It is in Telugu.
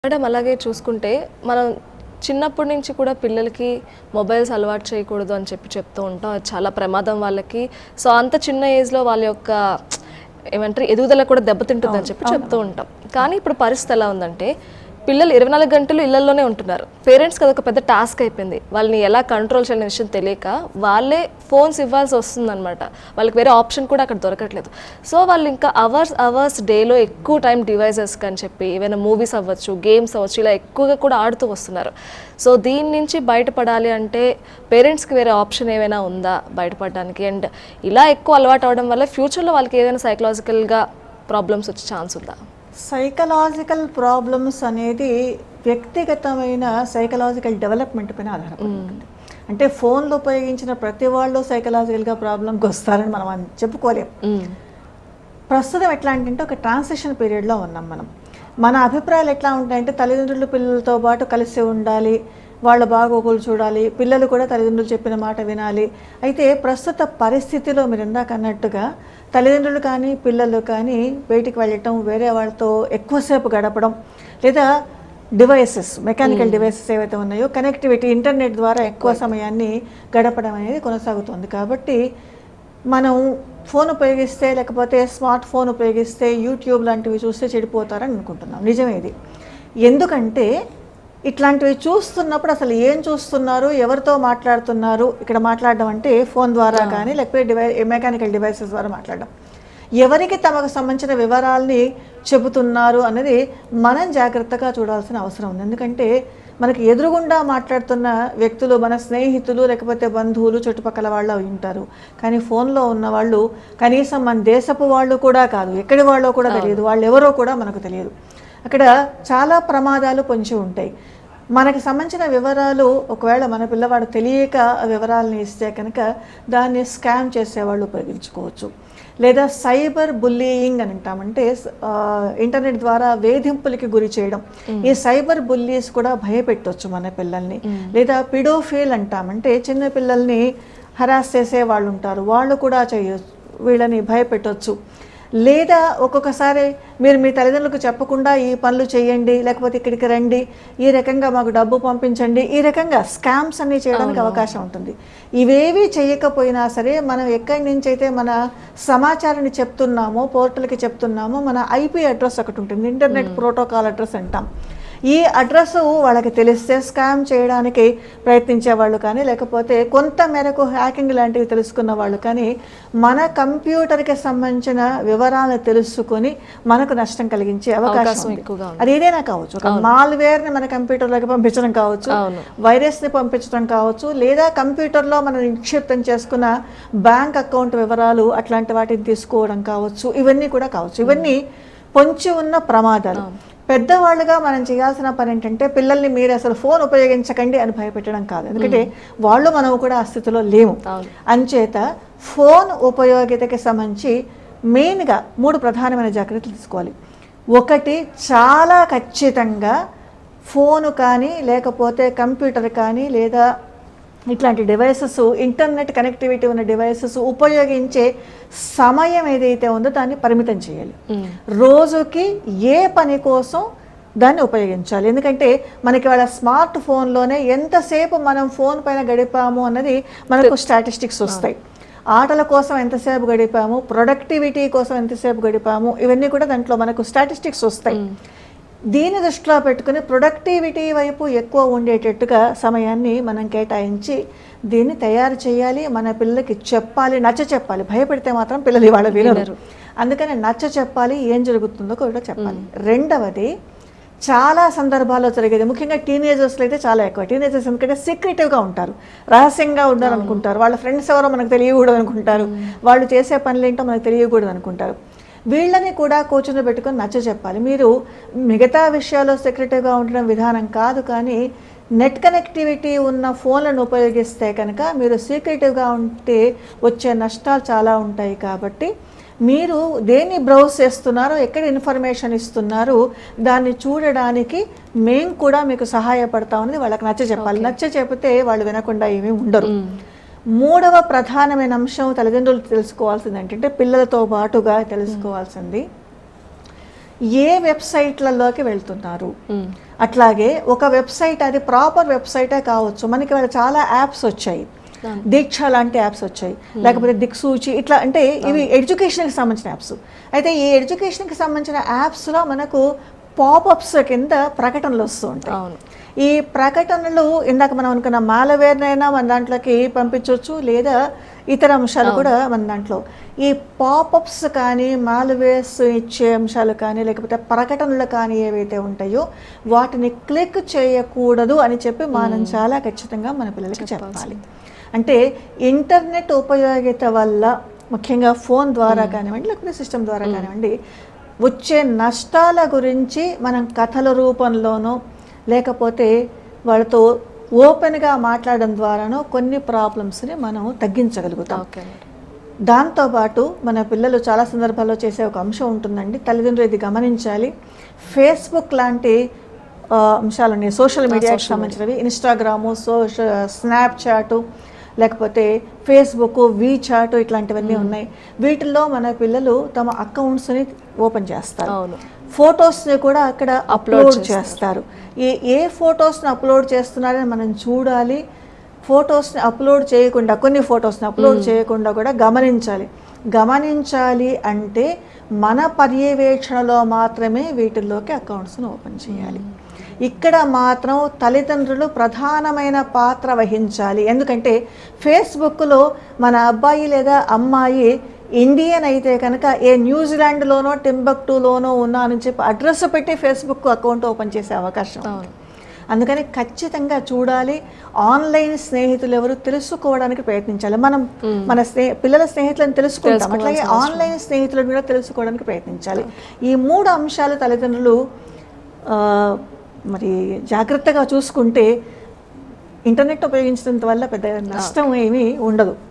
మేడం అలాగే చూసుకుంటే మనం చిన్నప్పటి నుంచి కూడా పిల్లలకి మొబైల్స్ అలవాటు చేయకూడదు అని చెప్పి చెప్తూ ఉంటాం అది చాలా ప్రమాదం వాళ్ళకి సో అంత చిన్న ఏజ్లో వాళ్ళ యొక్క ఏమంటారు ఎదుగుదల కూడా దెబ్బతింటుందని చెప్పి చెప్తూ ఉంటాం కానీ ఇప్పుడు పరిస్థితి ఎలా ఉందంటే పిల్లలు ఇరవై నాలుగు గంటలు ఇళ్లలోనే ఉంటున్నారు పేరెంట్స్కి అదొక పెద్ద టాస్క్ అయిపోయింది వాళ్ళని ఎలా కంట్రోల్ చేయాలనే విషయం తెలియక వాళ్ళే ఫోన్స్ ఇవ్వాల్సి వస్తుందన్నమాట వాళ్ళకి వేరే ఆప్షన్ కూడా అక్కడ దొరకట్లేదు సో వాళ్ళు ఇంకా అవర్స్ అవర్స్ డేలో ఎక్కువ టైం డివైజెస్కి అని చెప్పి ఏమైనా మూవీస్ అవ్వచ్చు గేమ్స్ అవ్వచ్చు ఇలా ఎక్కువగా కూడా ఆడుతూ వస్తున్నారు సో దీని నుంచి బయటపడాలి అంటే పేరెంట్స్కి వేరే ఆప్షన్ ఏమైనా ఉందా బయటపడడానికి అండ్ ఇలా ఎక్కువ అలవాటు అవడం వల్ల ఫ్యూచర్లో వాళ్ళకి ఏదైనా సైకలాజికల్గా ప్రాబ్లమ్స్ వచ్చే ఛాన్స్ ఉందా సైకలాజికల్ ప్రాబ్లమ్స్ అనేది వ్యక్తిగతమైన సైకలాజికల్ డెవలప్మెంట్ పైన ఆధారపడి ఉంటుంది అంటే ఫోన్లు ఉపయోగించిన ప్రతి వాళ్ళు సైకలాజికల్గా ప్రాబ్లంకి వస్తారని మనం అన్- చెప్పుకోలేం ప్రస్తుతం ఎట్లా అంటే ఒక ట్రాన్సిషన్ పీరియడ్లో ఉన్నాం మనం మన అభిప్రాయాలు ఎట్లా ఉంటాయంటే తల్లిదండ్రులు పిల్లలతో పాటు కలిసి ఉండాలి వాళ్ళ బాగోగులు చూడాలి పిల్లలు కూడా తల్లిదండ్రులు చెప్పిన మాట వినాలి అయితే ప్రస్తుత పరిస్థితిలో మీరు ఇందాక అన్నట్టుగా తల్లిదండ్రులు కానీ పిల్లలు కానీ బయటికి వెళ్ళటం వేరే వాళ్ళతో ఎక్కువసేపు గడపడం లేదా డివైసెస్ మెకానికల్ డివైసెస్ ఏవైతే ఉన్నాయో కనెక్టివిటీ ఇంటర్నెట్ ద్వారా ఎక్కువ సమయాన్ని గడపడం అనేది కొనసాగుతుంది కాబట్టి మనం ఫోన్ ఉపయోగిస్తే లేకపోతే స్మార్ట్ ఫోన్ ఉపయోగిస్తే యూట్యూబ్ లాంటివి చూస్తే చెడిపోతారని అనుకుంటున్నాం నిజమే ఇది ఎందుకంటే ఇట్లాంటివి చూస్తున్నప్పుడు అసలు ఏం చూస్తున్నారు ఎవరితో మాట్లాడుతున్నారు ఇక్కడ మాట్లాడడం అంటే ఫోన్ ద్వారా కానీ లేకపోతే డివై మెకానికల్ డివైసెస్ ద్వారా మాట్లాడడం ఎవరికి తమకు సంబంధించిన వివరాల్ని చెబుతున్నారు అనేది మనం జాగ్రత్తగా చూడాల్సిన అవసరం ఉంది ఎందుకంటే మనకి ఎదురుగుండా మాట్లాడుతున్న వ్యక్తులు మన స్నేహితులు లేకపోతే బంధువులు చుట్టుపక్కల వాళ్ళు అయి ఉంటారు కానీ ఫోన్లో ఉన్న వాళ్ళు కనీసం మన దేశపు వాళ్ళు కూడా కాదు ఎక్కడి వాళ్ళో కూడా తెలియదు వాళ్ళు ఎవరో కూడా మనకు తెలియదు అక్కడ చాలా ప్రమాదాలు పొంచి ఉంటాయి మనకి సంబంధించిన వివరాలు ఒకవేళ మన పిల్లవాడు తెలియక ఆ వివరాలని ఇస్తే కనుక దాన్ని స్కామ్ చేసేవాళ్ళు ఉపయోగించుకోవచ్చు లేదా సైబర్ బుల్లీయింగ్ అని అంటామంటే ఆ, ఇంటర్నెట్ ద్వారా వేధింపులకి గురి చేయడం ఈ సైబర్ బుల్లీస్ కూడా భయపెట్టొచ్చు మన పిల్లల్ని లేదా పిడోఫీల్ అంటామంటే చిన్న పిల్లల్ని హరాస్ చేసే వాళ్ళు ఉంటారు వాళ్ళు కూడా చేయొచ్చు వీళ్ళని భయపెట్టొచ్చు లేదా ఒక్కొక్కసారి మీరు మీ తల్లిదండ్రులకు చెప్పకుండా ఈ పనులు చేయండి లేకపోతే ఇక్కడికి రండి ఈ రకంగా మాకు డబ్బు పంపించండి ఈ రకంగా స్కామ్స్ అన్ని చేయడానికి అవకాశం ఉంటుంది ఇవేవి చేయకపోయినా సరే మనం ఎక్కడి నుంచి అయితే మన సమాచారాన్ని చెప్తున్నామో పోర్టల్కి చెప్తున్నామో మన ఐపీ అడ్రస్ ఒకటి ఉంటుంది ఇంటర్నెట్ ప్రోటోకాల్ అడ్రస్ అంటాం ఈ అడ్రస్ వాళ్ళకి తెలిస్తే స్కామ్ చేయడానికి ప్రయత్నించే వాళ్ళు కానీ లేకపోతే కొంత మేరకు హ్యాకింగ్ లాంటివి తెలుసుకున్న వాళ్ళు కానీ మన కంప్యూటర్కి సంబంధించిన వివరాలను తెలుసుకొని మనకు నష్టం కలిగించే అవకాశం అవకాశం ఉంది. ఎక్కువగా ఉంది. అది ఏదైనా కావచ్చు ఒక మాల్వేర్ని మన కంప్యూటర్లోకి పంపించడం కావచ్చు అవును. వైరస్ని పంపించడం కావచ్చు లేదా కంప్యూటర్లో మనం నిక్షిప్తం చేసుకున్న బ్యాంక్ అకౌంట్ వివరాలు అట్లాంటి వాటిని తీసుకోవడం కావచ్చు ఇవన్నీ కూడా కావచ్చు ఇవన్నీ పొంచి ఉన్న ప్రమాదాలు పెద్దవాళ్ళుగా మనం చేయాల్సిన పని ఏంటంటే పిల్లల్ని మీరు అసలు ఫోన్ ఉపయోగించకండి అని భయపెట్టడం కాదు ఎందుకంటే వాళ్ళు మనం కూడా ఆ స్థితిలో లేము అవును. అంచేత ఫోన్ ఉపయోగితకి సంబంధించి మెయిన్గా మూడు ప్రధానమైన జాగ్రత్తలు తీసుకోవాలి ఒకటి చాలా ఖచ్చితంగా ఫోను కానీ లేకపోతే కంప్యూటర్ కానీ లేదా ఇట్లాంటి డివైసెస్ ఇంటర్నెట్ కనెక్టివిటీ ఉన్న డివైసెస్ ఉపయోగించే సమయం ఏదైతే ఉందో దాన్ని పరిమితం చేయాలి రోజుకి ఏ పని కోసం దాన్ని ఉపయోగించాలి ఎందుకంటే మనకి వాళ్ళ స్మార్ట్ ఫోన్లోనే ఎంతసేపు మనం ఫోన్ పైన గడిపాము అన్నది మనకు స్టాటిస్టిక్స్ వస్తాయి ఆటల కోసం ఎంతసేపు గడిపాము ప్రొడక్టివిటీ కోసం ఎంతసేపు గడిపాము ఇవన్నీ కూడా దాంట్లో మనకు స్టాటిస్టిక్స్ వస్తాయి దీన్ని దృష్టిలో పెట్టుకుని ప్రొడక్టివిటీ వైపు ఎక్కువ ఉండేటట్టుగా సమయాన్ని మనం కేటాయించి దీన్ని తయారు చేయాలి మన పిల్లలకి చెప్పాలి నచ్చ చెప్పాలి భయపెడితే మాత్రం పిల్లలు ఇవాళ వినరు అందుకని నచ్చ చెప్పాలి ఏం జరుగుతుందో కూడా చెప్పాలి రెండవది చాలా సందర్భాల్లో జరిగేది ముఖ్యంగా టీనేజర్స్లో అయితే చాలా ఎక్కువ టీనేజర్స్ ఎందుకంటే సీక్రెటివ్గా ఉంటారు రహస్యంగా ఉండాలి అనుకుంటారు వాళ్ళ ఫ్రెండ్స్ ఎవరో మనకు తెలియకూడదు అనుకుంటారు వాళ్ళు చేసే పనులు ఏంటో మనకు తెలియకూడదు అనుకుంటారు వీళ్ళని కూడా కూర్చుని పెట్టుకొని నచ్చ చెప్పాలి మీరు మిగతా విషయాల్లో సెక్రెటివ్గా ఉండడం విధానం కాదు కానీ నెట్ కనెక్టివిటీ ఉన్న ఫోన్లను ఉపయోగిస్తే కనుక మీరు సీక్రెటివ్గా ఉంటే వచ్చే నష్టాలు చాలా ఉంటాయి కాబట్టి మీరు దేన్ని బ్రౌజ్ చేస్తున్నారో ఎక్కడ ఇన్ఫర్మేషన్ ఇస్తున్నారు దాన్ని చూడడానికి మేము కూడా మీకు సహాయపడతామని వాళ్ళకి నచ్చ చెప్పాలి నచ్చ చెబితే వాళ్ళు వినకుండా ఏమీ ఉండరు మూడవ ప్రధానమైన అంశం తల్లిదండ్రులు తెలుసుకోవాల్సింది ఏంటంటే పిల్లలతో పాటుగా తెలుసుకోవాల్సింది ఏ వెబ్సైట్లలోకి వెళ్తున్నారు అట్లాగే ఒక వెబ్సైట్ అది ప్రాపర్ వెబ్సైటే కావచ్చు మనకి వాళ్ళ చాలా యాప్స్ వచ్చాయి దీక్ష లాంటి యాప్స్ వచ్చాయి లేకపోతే దిక్సూచి ఇట్లా అంటే ఇవి ఎడ్యుకేషన్కి సంబంధించిన యాప్స్ అయితే ఈ ఎడ్యుకేషన్కి సంబంధించిన యాప్స్లో మనకు పాపప్స్ కింద ప్రకటనలు వస్తూ ఉంటాయి అవును ఈ ప్రకటనలు ఇందాక మనం అనుకున్న మాలవేర్నైనా మన దాంట్లోకి పంపించవచ్చు లేదా ఇతర అంశాలు కూడా మన దాంట్లో ఈ పాపప్స్ కానీ మాల్వేర్స్ ఇచ్చే అంశాలు కానీ లేకపోతే ప్రకటనలు కానీ ఏవైతే ఉంటాయో వాటిని క్లిక్ చేయకూడదు అని చెప్పి మనం చాలా ఖచ్చితంగా మన పిల్లలకి చెప్పాలి అంటే ఇంటర్నెట్ ఉపయోగిత వల్ల ముఖ్యంగా ఫోన్ ద్వారా కానివ్వండి లేకపోతే సిస్టమ్ ద్వారా కానివ్వండి వచ్చే నష్టాల గురించి మనం కథల రూపంలోనో లేకపోతే వాళ్ళతో ఓపెన్గా మాట్లాడడం ద్వారానో కొన్ని ప్రాబ్లమ్స్ని మనం తగ్గించగలుగుతాం ఓకే మేడం దాంతోపాటు మన పిల్లలు చాలా సందర్భాల్లో చేసే ఒక అంశం ఉంటుందండి తల్లిదండ్రులు ఇది గమనించాలి ఫేస్బుక్ లాంటి ఆ, అంశాలు ఉన్నాయి సోషల్ మీడియాకి సంబంధించినవి ఇన్స్టాగ్రాము సోషల్ స్నాప్చాటు లేకపోతే ఫేస్బుక్ వీచాట్ ఇట్లాంటివన్నీ ఉన్నాయి వీటిల్లో మన పిల్లలు తమ అకౌంట్స్ని ఓపెన్ చేస్తారు అవును ఫొటోస్ని కూడా అక్కడ అప్లోడ్ చేస్తారు ఏ ఏ ఫొటోస్ని అప్లోడ్ చేస్తున్నారని మనం చూడాలి ఫొటోస్ని అప్లోడ్ చేయకుండా కొన్ని ఫొటోస్ని అప్లోడ్ చేయకుండా కూడా గమనించాలి గమనించాలి అంటే మన పర్యవేక్షణలో మాత్రమే వీటిల్లోకి అకౌంట్స్ని ఓపెన్ చేయాలి ఇక్కడ మాత్రం తల్లిదండ్రులు ప్రధానమైన పాత్ర వహించాలి ఎందుకంటే ఫేస్బుక్లో మన అబ్బాయి లేదా అమ్మాయి ఇండియన్ అయితే కనుక ఏ న్యూజిలాండ్లోనో టింబక్టూలోనో ఉన్నా అని చెప్పి అడ్రస్ పెట్టి ఫేస్బుక్ అకౌంట్ ఓపెన్ చేసే అవకాశం ఉంది. అవును అందుకని ఖచ్చితంగా చూడాలి ఆన్లైన్ స్నేహితులు ఎవరు తెలుసుకోవడానికి ప్రయత్నించాలి మనం మన స్నే పిల్లల స్నేహితులను తెలుసుకుంటాం అట్లాగే ఆన్లైన్ స్నేహితులను కూడా తెలుసుకోవడానికి ప్రయత్నించాలి ఈ మూడు అంశాలు తల్లిదండ్రులు ఆ, మరి జాగ్రత్తగా చూసుకుంటే ఇంటర్నెట్ ఉపయోగించడం వల్ల పెద్ద నష్టం ఏమీ ఉండదు